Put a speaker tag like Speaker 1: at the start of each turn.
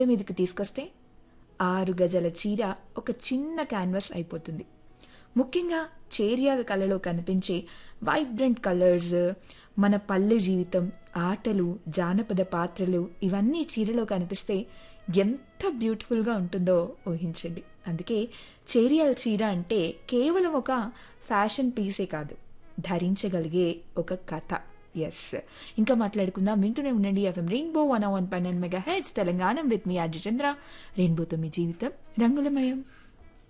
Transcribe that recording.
Speaker 1: మీదకి తీసుకొస్తే ఆరు గజాల చీర ఒక చిన్న క్యాన్వాస్ అయిపోతుంది ముఖ్యంగా చేరియాల కళలో కనిపించే వైబ్రెంట్ కలర్స్ మన పల్లె జీవితం ఆటలు జానపద పాత్రలు ఇవన్నీ చీరలో కనిపిస్తే ఎంత బ్యూటిఫుల్గా ఉంటుందో ఊహించండి అందుకే చేరియాల చీర అంటే కేవలం ఒక ఫ్యాషన్ పీసే కాదు ధరించగలిగే ఒక కథ ఎస్ ఇంకా మాట్లాడుకుందాం వింటూనే ఉండండి ఎఫ్ఎం రెయిన్బో వన్ వన్ పన్నెండు మెగా హెడ్స్ తెలంగాణ విత్ మీ అజయ్ చంద్ర రెయిన్బోతో మీ జీవితం రంగులమయం